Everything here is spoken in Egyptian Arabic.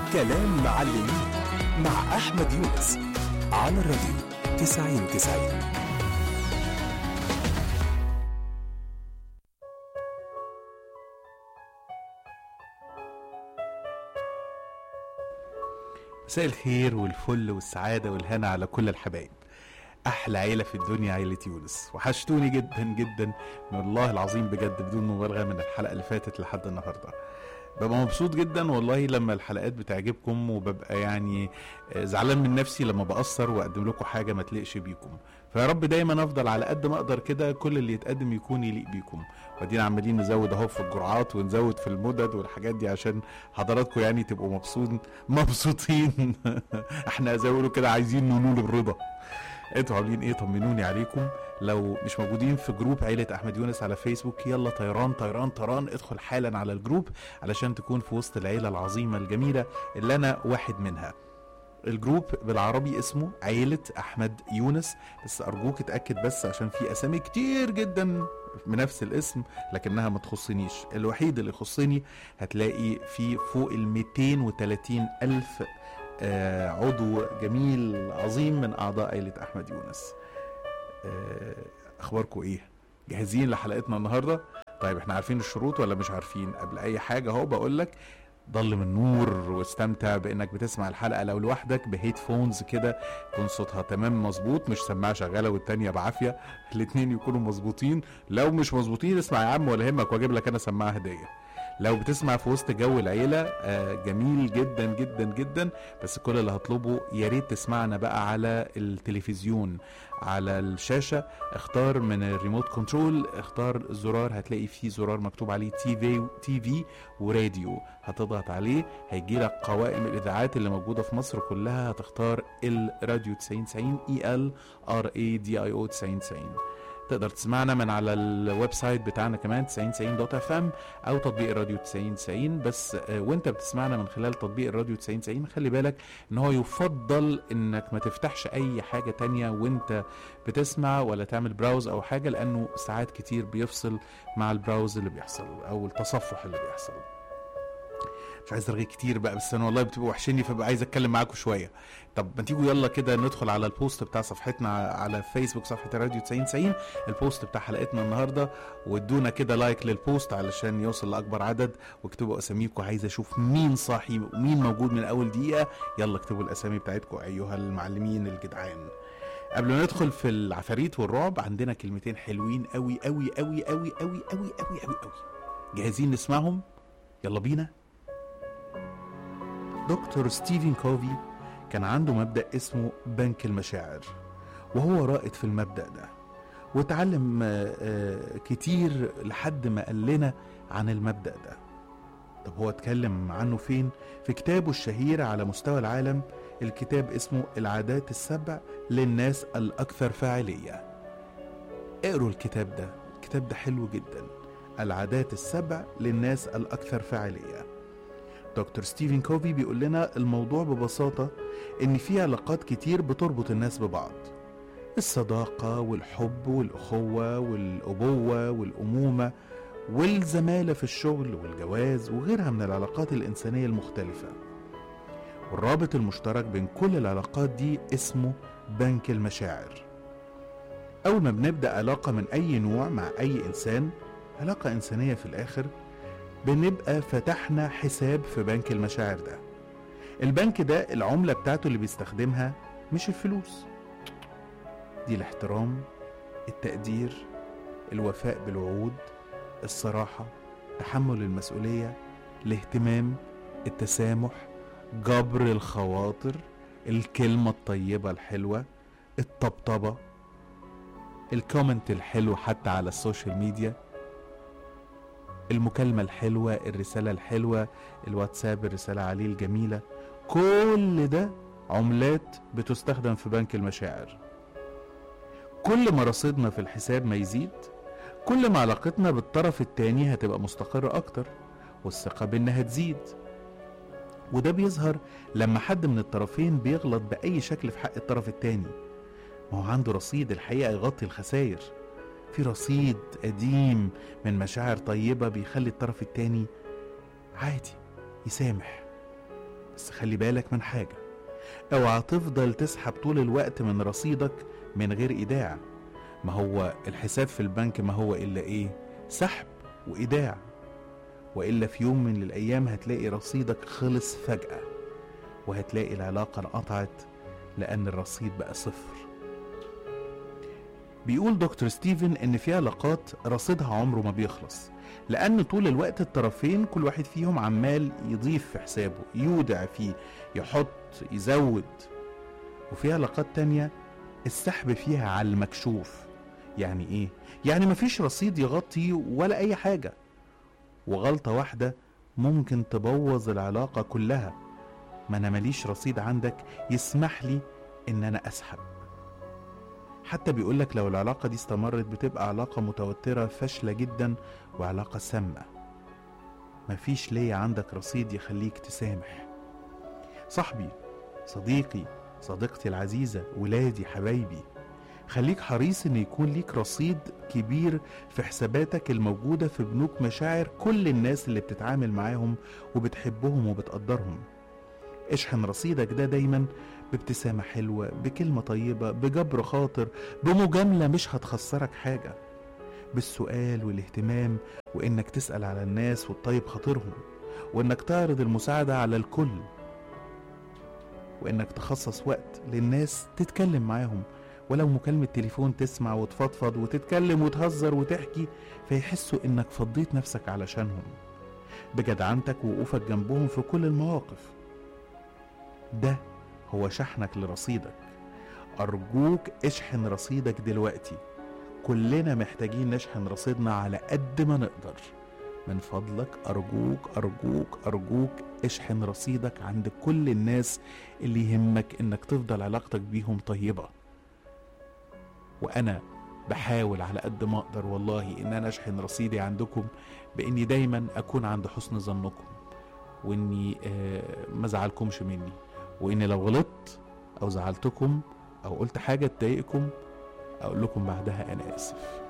كلام معلمين مع أحمد يونس على الراديو 90 90 مساء الخير والفل والسعادة والهنا على كل الحبايب أحلى عيلة في الدنيا عيلة يونس وحشتوني جدا جدا والله العظيم بجد بدون مبالغة من الحلقة اللي فاتت لحد النهاردة ببقى مبسوط جدا والله لما الحلقات بتعجبكم وببقى يعني زعلان من نفسي لما بقصر واقدم لكم حاجه ما تليقش بيكم فيا رب دايما افضل على قد ما اقدر كده كل اللي يتقدم يكون يليق بيكم وادينا عمالين نزود اهو في الجرعات ونزود في المدد والحاجات دي عشان حضراتكم يعني تبقوا مبسوطين مبسوطين احنا زي ما بيقولوا كده عايزين ننول الرضا انتوا عاملين ايه طمنوني عليكم لو مش موجودين في جروب عيلة احمد يونس على فيسبوك يلا طيران طيران طيران ادخل حالا على الجروب علشان تكون في وسط العيلة العظيمة الجميلة اللي انا واحد منها الجروب بالعربي اسمه عيلة أحمد يونس بس أرجوك اتأكد بس عشان في أسامي كتير جدا بنفس الاسم لكنها ما تخصنيش الوحيد اللي يخصني هتلاقي في فوق ال 230 ألف آه، عضو جميل عظيم من أعضاء عيلة أحمد يونس آه، أخباركم إيه؟ جاهزين لحلقتنا النهاردة؟ طيب احنا عارفين الشروط ولا مش عارفين؟ قبل أي حاجة أهو بقول لك ضلم النور واستمتع بانك بتسمع الحلقه لو لوحدك بهيدفونز كده يكون صوتها تمام مظبوط مش سماعه شغاله والتانيه بعافيه الاتنين يكونوا مظبوطين لو مش مظبوطين اسمع يا عم ولا يهمك واجيب لك انا سماعه هديه لو بتسمع في وسط جو العيلة آه، جميل جدا جدا جدا بس كل اللي هطلبه يا ريت تسمعنا بقى على التلفزيون على الشاشة اختار من الريموت كنترول اختار زرار هتلاقي فيه زرار مكتوب عليه تي في تي في وراديو هتضغط عليه هيجي لك قوائم الاذاعات اللي موجودة في مصر كلها هتختار الراديو 9090 اي ال ار اي دي اي او 9090 تقدر تسمعنا من على الويب سايت بتاعنا كمان 9090 دوت اف ام او تطبيق الراديو 9090 بس آه، وانت بتسمعنا من خلال تطبيق الراديو 9090 خلي بالك ان هو يفضل انك ما تفتحش اي حاجة تانية وانت بتسمع ولا تعمل براوز او حاجة لانه ساعات كتير بيفصل مع البراوز اللي بيحصل او التصفح اللي بيحصل مش عايز ارغي كتير بقى بس انا والله بتبقوا وحشني فبقى عايز اتكلم معاكم شويه طب ما تيجوا يلا كده ندخل على البوست بتاع صفحتنا على فيسبوك صفحه الراديو 9090 البوست بتاع حلقتنا النهارده وادونا كده لايك للبوست علشان يوصل لاكبر عدد واكتبوا اساميكم عايز اشوف مين صاحي ومين موجود من اول دقيقه يلا اكتبوا الاسامي بتاعتكم ايها المعلمين الجدعان قبل ما ندخل في العفاريت والرعب عندنا كلمتين حلوين قوي قوي قوي قوي قوي قوي قوي قوي قوي جاهزين نسمعهم يلا بينا دكتور ستيفن كوفي كان عنده مبدأ اسمه بنك المشاعر وهو رائد في المبدأ ده واتعلم آه، آه، كتير لحد ما قال لنا عن المبدأ ده طب هو اتكلم عنه فين؟ في كتابه الشهير على مستوى العالم الكتاب اسمه العادات السبع للناس الأكثر فاعلية اقروا الكتاب ده الكتاب ده حلو جدا العادات السبع للناس الأكثر فاعلية دكتور ستيفن كوفي بيقول لنا الموضوع ببساطة إن في علاقات كتير بتربط الناس ببعض الصداقة والحب والأخوة والأبوة والأمومة والزمالة في الشغل والجواز وغيرها من العلاقات الإنسانية المختلفة والرابط المشترك بين كل العلاقات دي اسمه بنك المشاعر أول ما بنبدأ علاقة من أي نوع مع أي إنسان علاقة إنسانية في الآخر بنبقى فتحنا حساب في بنك المشاعر ده البنك ده العملة بتاعته اللي بيستخدمها مش الفلوس دي الاحترام التقدير الوفاء بالوعود الصراحة تحمل المسؤولية الاهتمام التسامح جبر الخواطر الكلمة الطيبة الحلوة الطبطبة الكومنت الحلو حتى على السوشيال ميديا المكالمة الحلوة الرسالة الحلوة الواتساب الرسالة عليه الجميلة كل ده عملات بتستخدم في بنك المشاعر كل ما رصيدنا في الحساب ما يزيد كل ما علاقتنا بالطرف التاني هتبقى مستقرة أكتر والثقة بينا هتزيد وده بيظهر لما حد من الطرفين بيغلط بأي شكل في حق الطرف التاني ما هو عنده رصيد الحقيقة يغطي الخسائر في رصيد قديم من مشاعر طيبة بيخلي الطرف التاني عادي يسامح بس خلي بالك من حاجة اوعى تفضل تسحب طول الوقت من رصيدك من غير ايداع ما هو الحساب في البنك ما هو الا ايه سحب وايداع والا في يوم من الايام هتلاقي رصيدك خلص فجأة وهتلاقي العلاقة انقطعت لان الرصيد بقى صفر بيقول دكتور ستيفن ان في علاقات رصيدها عمره ما بيخلص لان طول الوقت الطرفين كل واحد فيهم عمال يضيف في حسابه يودع فيه يحط يزود وفي علاقات تانية السحب فيها على المكشوف يعني ايه يعني مفيش رصيد يغطي ولا اي حاجة وغلطة واحدة ممكن تبوظ العلاقة كلها ما انا ماليش رصيد عندك يسمح لي ان انا اسحب حتى بيقولك لو العلاقة دي استمرت بتبقى علاقة متوترة فاشلة جدا وعلاقة سامة مفيش ليا عندك رصيد يخليك تسامح صاحبي صديقي صديقتي العزيزة ولادي حبايبي خليك حريص ان يكون ليك رصيد كبير في حساباتك الموجودة في بنوك مشاعر كل الناس اللي بتتعامل معاهم وبتحبهم وبتقدرهم اشحن رصيدك ده دايما بابتسامة حلوة بكلمة طيبة بجبر خاطر بمجاملة مش هتخسرك حاجة بالسؤال والاهتمام وانك تسأل على الناس وتطيب خاطرهم وانك تعرض المساعدة على الكل وانك تخصص وقت للناس تتكلم معاهم ولو مكالمة تليفون تسمع وتفضفض وتتكلم وتهزر وتحكي فيحسوا انك فضيت نفسك علشانهم بجدعنتك ووقوفك جنبهم في كل المواقف ده هو شحنك لرصيدك أرجوك اشحن رصيدك دلوقتي كلنا محتاجين نشحن رصيدنا على قد ما نقدر من فضلك أرجوك أرجوك أرجوك اشحن رصيدك عند كل الناس اللي يهمك إنك تفضل علاقتك بيهم طيبة وأنا بحاول على قد ما أقدر والله إن أنا أشحن رصيدي عندكم بإني دايما أكون عند حسن ظنكم وإني آه ما زعلكمش مني وإني لو غلطت أو زعلتكم أو قلت حاجة تضايقكم أقول لكم بعدها أنا آسف